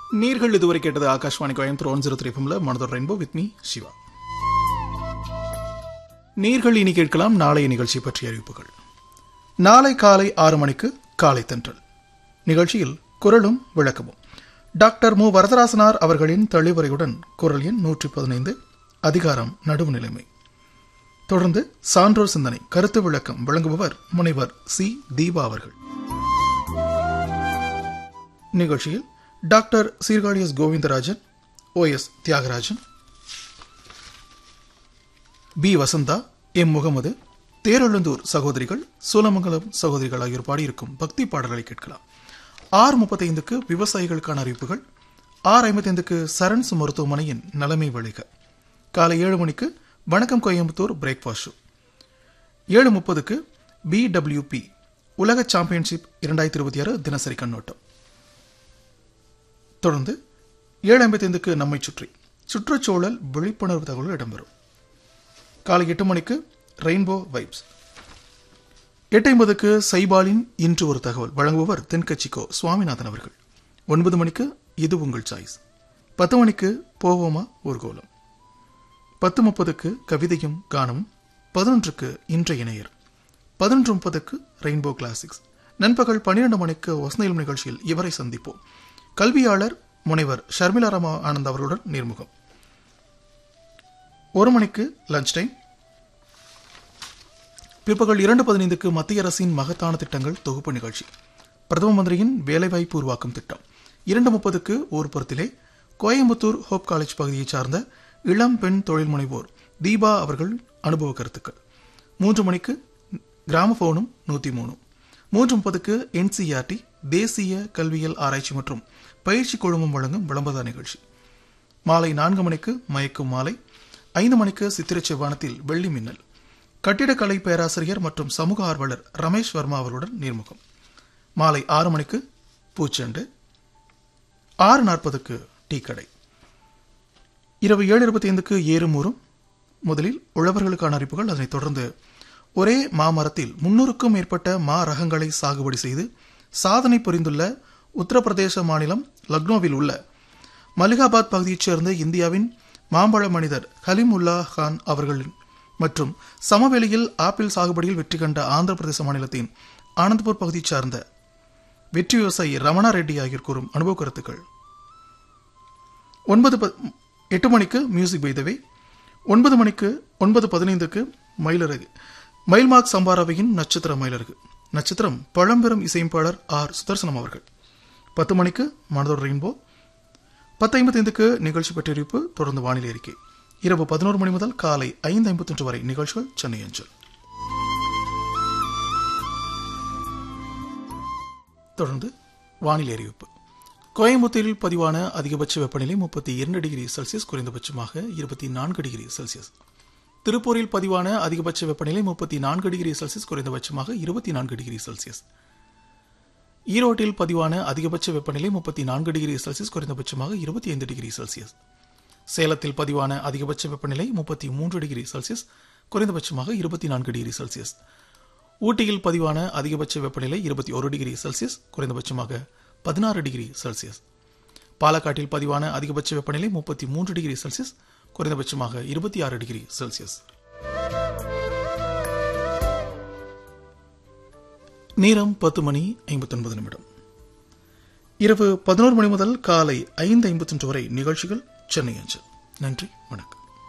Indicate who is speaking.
Speaker 1: நீர்கள் இதுவரை கேட்டது Akashvani Coimbatore one zero three மனதோர் ரெயின்போ வித் மீ சிவா நீர்கள் இனி கேட்கலாம் நாளைய நிகழ்ச்சி பற்றிய அறிவிப்புகள் நாளை காலை ஆறு மணிக்கு காலை தென்றல் நிகழ்ச்சியில் குரலும் விளக்கமும் டாக்டர் மு வரதராசனார் அவர்களின் தெளிவுரையுடன் குரல் எண் நூற்றி பதினைந்து அதிகாரம் நடுவு நிலைமை தொடர்ந்து சான்றோர் சிந்தனை கருத்து விளக்கம் வழங்குபவர் முனைவர் சி தீபா அவர்கள் நிகழ்ச்சியில் doctor Sirkazhi S Govindarajan O S Thyagarajan P Vasantha M Mohammed Therezhundur சகோதரிகள் சூலமங்கலம் சகோதரிகள் ஆகியோர் பாடியிருக்கும் பக்தி பாடல்களை கேட்கலாம் ஆறு முப்பத்தைந்துக்கு விவசாயிகளுக்கான அறிவிப்புகள் ஆறு ஐம்பத்தைந்துக்கு சரண்ஸ் மருத்துவமனையின் நலமை வழிக காலை ஏழு மணிக்கு வணக்கம் கோயம்புத்தூர் பிரேக்ஃபாஸ்ட் ஷோ ஏழு முப்பதுக்கு பிடபிள்யூபி உலக சாம்பியன்ஷிப் இரண்டாயிரத்தி இருபத்தி ஆறு தினசரி கண்ணோட்டம் தொடர்ந்து ஏழு ஐம்பத்தைந்துக்கு நம்மை சுற்றி சுற்றுச்சூழல் விழிப்புணர்வு தகவல்கள் இடம்பெறும் காலை எட்டு மணிக்கு ரெயின்போ வைப்ஸ் எட்டு ஐம்பதுக்கு சைபாலின் இன்று ஒரு தகவல் வழங்குபவர் தென்கட்சிக்கோ சுவாமிநாதன் அவர்கள் ஒன்பது மணிக்கு இது உங்கள் சாய்ஸ் பத்து மணிக்கு போவோமா ஊர்கோலம் பத்து முப்பதுக்கு கவிதையும் கானமும் பதினொன்றுக்கு இன்றைய இணையர் பதினொன்று முப்பதுக்கு ரெயின்போ கிளாசிக்ஸ் நண்பகல் பன்னிரண்டு மணிக்கு வசந்தயிலும் நிகழ்ச்சியில் இவரை சந்திப்போம் கல்வியாளர் முனைவர் ஷர்மிளா ராமா ஆனந்த் அவர்களுடன் நேர்முகம் ஒரு மணிக்கு லஞ்ச் டைம் பிற்பகல் இரண்டு பதினைந்துக்கு மத்திய அரசின் மகத்தான திட்டங்கள் தொகுப்பு நிகழ்ச்சி பிரதம மந்திரியின் வேலைவாய்ப்பு உருவாக்கும் திட்டம் இரண்டு முப்பதுக்கு ஊர்புறத்திலே கோயம்புத்தூர் ஹோப் காலேஜ் பகுதியைச் சார்ந்த இளம் பெண் தொழில் முனைவோர் தீபா அவர்கள் அனுபவ கருத்துக்கள் மூன்று மணிக்கு கிராமபோனும் நூற்றி மூணு மூன்று முப்பதுக்கு என்சிஆர்டி தேசிய கல்வியல் ஆராய்ச்சி மற்றும் பயிற்சி குழுமம் வழங்கும் விளம்பர நிகழ்ச்சி மாலை நான்கு மணிக்கு மயக்கும் மாலை ஐந்து மணிக்கு சித்திரை செவ்வானத்தில் வெள்ளி மின்னல் கட்டிடக்கலை பேராசிரியர் மற்றும் சமூக ஆர்வலர் ரமேஷ் வர்மா அவர்களுடன் நேர்முகம் மாலை ஆறு மணிக்கு பூச்செண்டு ஆறு நாற்பதுக்கு டீ கடை இரவு ஏழு இருபத்தி ஐந்துக்கு ஏறுமூறும் முதலில் உழவர்களுக்கான அறிவிப்புகள் அதனைத் தொடர்ந்து ஒரே மாமரத்தில் முன்னூறுக்கும் மேற்பட்ட மா ரகங்களை சாகுபடி செய்து சாதனை புரிந்துள்ள உத்தரப்பிரதேச மாநிலம் லக்னோவில் உள்ள மலிகாபாத் பகுதியைச் சேர்ந்த இந்தியாவின் மாம்பழ மனிதர் ஹலிமுல்லா கான் அவர்கள் மற்றும் சமவெளியில் ஆப்பிள் சாகுபடியில் வெற்றி கண்ட ஆந்திர பிரதேச மாநிலத்தின் ஆனந்த்பூர் பகுதியைச் சார்ந்த வெற்றி விவசாயி ரமணா ரெட்டி ஆகியோர் கூறும் அனுபவ கருத்துக்கள் ஒன்பது எட்டு மணிக்கு மியூசிக் பைதவே ஒன்பது மணிக்கு ஒன்பது பதினைந்துக்கு மயிலரகு மயில்மார்க் சம்பாராவையின் நட்சத்திர மயிலரகு நட்சத்திரம் பழம்பெரும் இசையமைப்பாளர் ஆர் சுதர்சனம் அவர்கள் பத்து மணிக்கு மனதோர் ரெயின்போ பத்து ஐம்பத்தைந்துக்கு நிகழ்ச்சி பற்றியிருப்பு தொடர்ந்து வானிலை அறிக்கை இரவு பதினோரு மணி முதல் காலை ஐந்து ஐம்பத்தொன்று வரை நிகழ்ச்சிகள் சென்னை அஞ்சல் தொடர்ந்து வானிலை அறிவிப்பு கோயம்புத்தூரில் பதிவான அதிகபட்ச வெப்பநிலை முப்பத்தி இரண்டு டிகிரி செல்சியஸ் குறைந்தபட்சமாக இருபத்தி நான்கு டிகிரி செல்சியஸ் திருப்பூரில் பதிவான அதிகபட்ச வெப்பநிலை முப்பத்தி நான்கு டிகிரி செல்சியஸ் குறைந்தபட்சமாக இருபத்தி நான்கு டிகிரி செல்சியஸ் ஈரோட்டில் பதிவான அதிகபட்ச வெப்பநிலை முப்பத்தி நான்கு டிகிரி செல்சியஸ் குறைந்தபட்சமாக இருபத்தி ஐந்து டிகிரி செல்சியஸ் சேலத்தில் பதிவான அதிகபட்ச வெப்பநிலை முப்பத்தி மூன்று டிகிரி செல்சியஸ் குறைந்தபட்சமாக இருபத்தி நான்கு டிகிரி செல்சியஸ் ஊட்டியில் பதிவான அதிகபட்ச வெப்பநிலை இருபத்தி ஒரு டிகிரி செல்சியஸ் குறைந்தபட்சமாக பதினாறு டிகிரி செல்சியஸ் பாலக்காட்டில் பதிவான அதிகபட்ச வெப்பநிலை முப்பத்தி மூன்று டிகிரி செல்சியஸ் குறைந்தபட்சமாக இருபத்தி ஆறு டிகிரி செல்சியஸ் நேரம் பத்து மணி ஐம்பத்தொன்பது நிமிடம் இரவு பதினோரு மணி முதல் காலை ஐந்து ஐம்பத்தொன்று வரை நிகழ்ச்சிகள் சென்னை அஞ்சல் நன்றி வணக்கம்